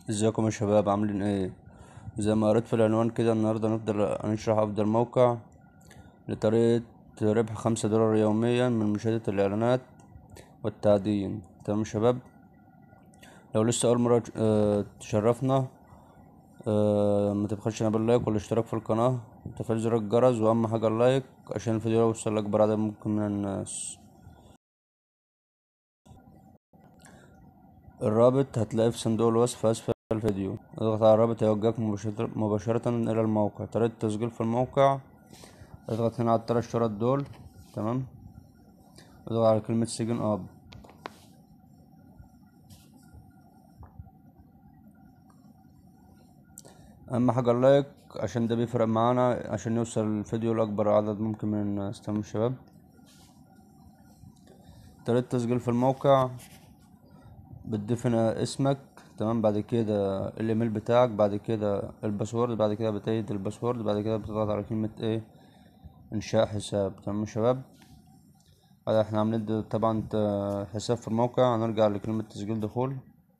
ازيكم يا شباب عاملين ايه زي ما قريت في العنوان كده النهارده نفضل هنشرح افضل موقع لطريقة ربح خمسة دولار يوميا من مشاهدة الاعلانات والتعدين تمام يا شباب لو لسه اول مرة اه تشرفنا اه ما تبخلش باللايك والاشتراك في القناة وتفعيل زر الجرس واهم حاجة اللايك عشان الفيديو يوصل لاكبر عدد ممكن من الناس الرابط هتلاقيه في صندوق الوصف اسفل الفيديو اضغط على الرابط هيوجهك مباشرة, مباشرة الى الموقع طريقة التسجيل في الموقع اضغط هنا على التلات شرط دول تمام اضغط على كلمة سجن اب اهم حاجة اللايك عشان ده بيفرق معانا عشان يوصل الفيديو لاكبر عدد ممكن من الناس تمام شباب طريقة التسجيل في الموقع بتضيف هنا اسمك تمام بعد كده الايميل بتاعك بعد كده الباسورد بعد كده بتأيد الباسورد بعد كده بتضغط على كلمة ايه انشاء حساب تمام يا شباب بعد احنا عاملين طبعا حساب في الموقع هنرجع لكلمة تسجيل دخول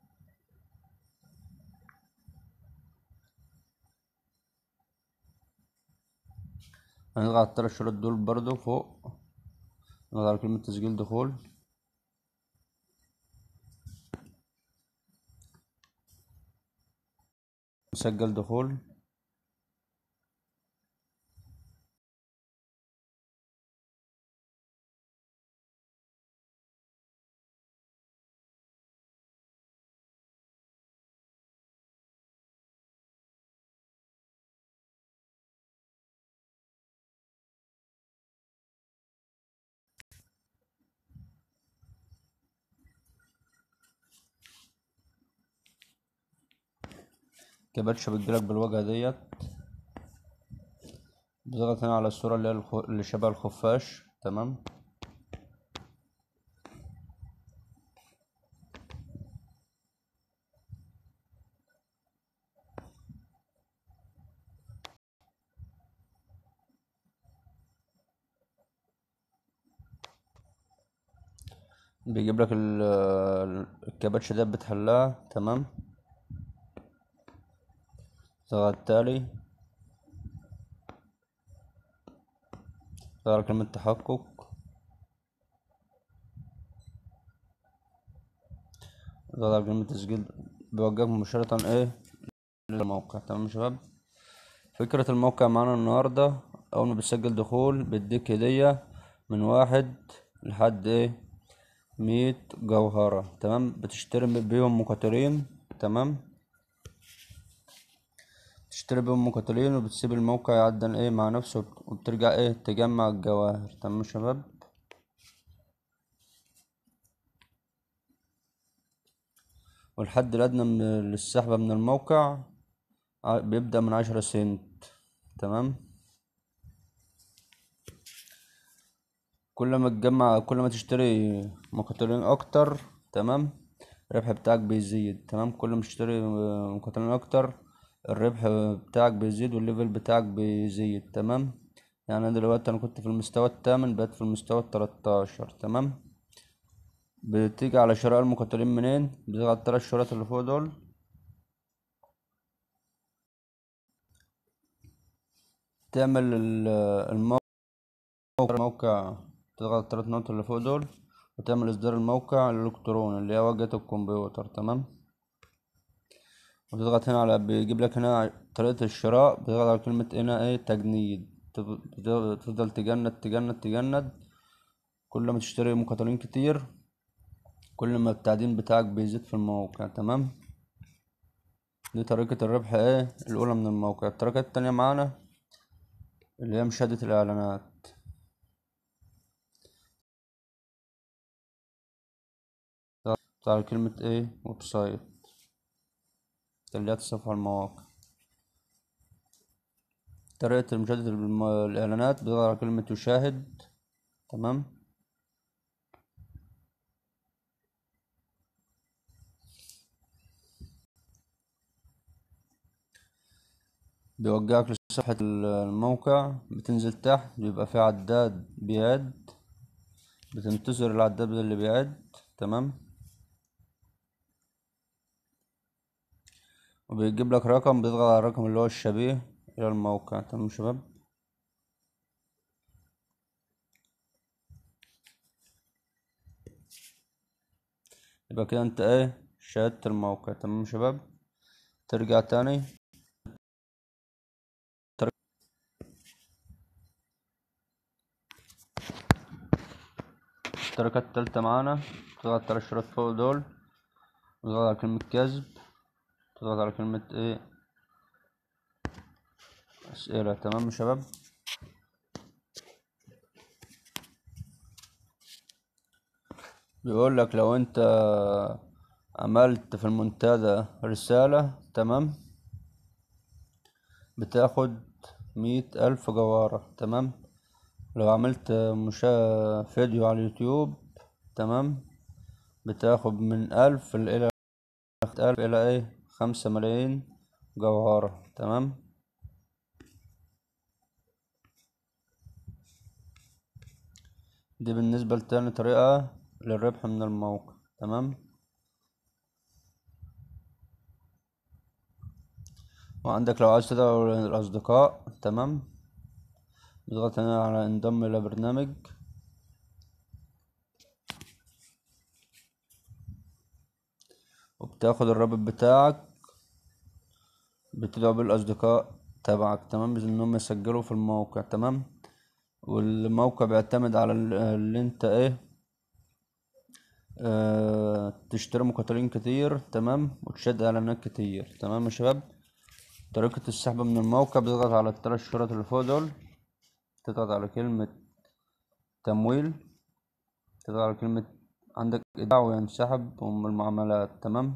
هنضغط على التلات شروط دول برضو فوق نضغط على كلمة تسجيل دخول مسجل دخول كباتشة بتجيلك بالواجهة ديت بتضغط هنا على الصورة اللي هي الخ... اللي شبه الخفاش تمام بيجيب لك الكباتشة ديت بتحلها تمام تضغط تالي تضغط كلمة تحقق تضغط كلمة تسجيل بيوجهك مباشرة ايه للموقع تمام يا شباب فكرة الموقع معانا النهاردة أول ما بتسجل دخول بيديك هدية من واحد لحد ايه مية جوهرة تمام بتشتري بيهم مقاتلين تمام تشتري بيهم مقاتلين وبتسيب الموقع يعدل ايه مع نفسه وبترجع ايه تجمع الجواهر تمام يا شباب والحد الأدنى من للسحبة من الموقع بيبدأ من عشرة سنت تمام كل ما تجمع كل ما تشتري مقاتلين أكتر تمام الربح بتاعك بيزيد تمام كل ما تشتري مقاتلين أكتر الربح بتاعك بيزيد والليفل بتاعك بيزيد تمام يعني انا دلوقتي انا كنت في المستوى الثامن بقيت في المستوى التلاتاشر تمام بتيجي على شراء المقاتلين منين بتيجي على التلات شروط اللي فوق دول تعمل الموقع الموقع تضغط التلات نقط اللي فوق دول وتعمل اصدار الموقع الالكتروني اللي هي واجهة الكمبيوتر تمام وتضغط هنا على بيجيب لك هنا طريقة الشراء بتضغط على كلمة هنا ايه تجنيد تفضل تجند تجند تجند كل ما تشتري مقاتلين كتير كل ما التعدين بتاعك بيزيد في الموقع تمام دي طريقة الربح ايه الأولى من الموقع الطريقة التانية معانا اللي هي مشاهدة الإعلانات على كلمة ايه ويب سايت تحليلات الصفحة المواقع طريقة مشاهدة الإعلانات بتضغط على كلمة يشاهد تمام بيوجهك لصفحة الموقع بتنزل تحت بيبقى في عداد بيعد بتنتظر العداد اللي بيعد تمام وبيجيب لك رقم بتضغط على الرقم اللي هو الشبيه الى الموقع تمام يا شباب يبقى كده انت ايه شاهدت الموقع تمام يا شباب ترجع تاني الاشتراكة التالتة معانا تضغط على الشريط فوق دول تضغط على كلمة كذب تضغط على كلمة ايه أسئلة تمام يا شباب بيقول لك لو انت عملت في المنتدى رسالة تمام بتاخد مية ألف جوارة تمام لو عملت مشا فيديو على اليوتيوب تمام بتاخد من ألف إلى ألف إلى إيه خمسة ملايين جوهرة تمام دي بالنسبة لتاني طريقة للربح من الموقع تمام وعندك لو عايز تدعو الأصدقاء تمام بتضغط هنا على انضم إلى برنامج وبتاخد الرابط بتاعك بتدعو بالأصدقاء تبعك تمام بإذن إنهم يسجلوا في الموقع تمام والموقع بيعتمد على اللي انت ايه اه تشتري مقاتلين كتير تمام وتشد اعلانات كتير تمام يا شباب طريقة السحب من الموقع بتضغط على التلات شرط اللي فوق دول تضغط على كلمة تمويل تضغط على كلمة عندك إيداع وينسحب من المعاملات تمام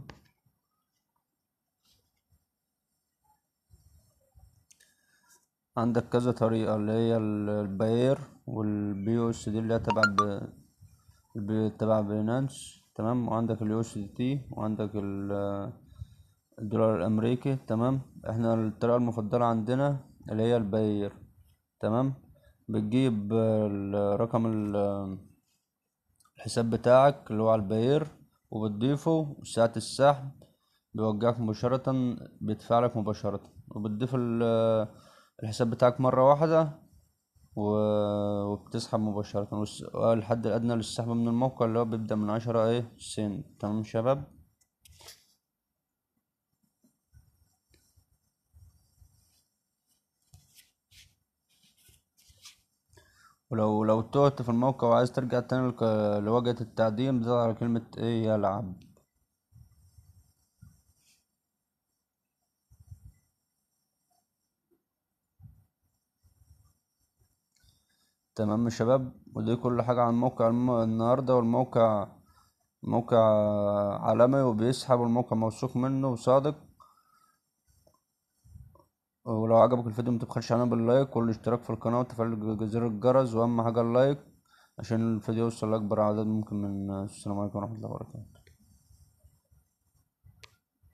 عندك كذا طريقة اللي هي الباير والبي او اس دي اللي هي تبع ب... تبع بينانس تمام وعندك اليو اس دي تي وعندك الدولار الامريكي تمام احنا الطريقة المفضلة عندنا اللي هي الباير تمام بتجيب رقم الحساب بتاعك اللي هو على الباير وبتضيفه ساعة السحب بيوجهك مباشرة بيدفعلك مباشرة وبتضيف الحساب بتاعك مرة واحدة وبتسحب مباشرة والحد الأدنى للسحب من الموقع اللي هو بيبدأ من عشرة ايه سنت تمام شباب ولو لو تهت في الموقع وعايز ترجع تاني لواجهة التعدين بتضغط على كلمة ايه يلعب تمام يا شباب ودي كل حاجة عن موقع النهاردة والموقع موقع عالمي وبيسحب الموقع موثوق منه وصادق ولو عجبك الفيديو متبخلش علينا باللايك والاشتراك في القناة وتفعيل زر الجرس واهم حاجة اللايك عشان الفيديو يوصل لأكبر عدد ممكن من السلام عليكم ورحمة الله وبركاته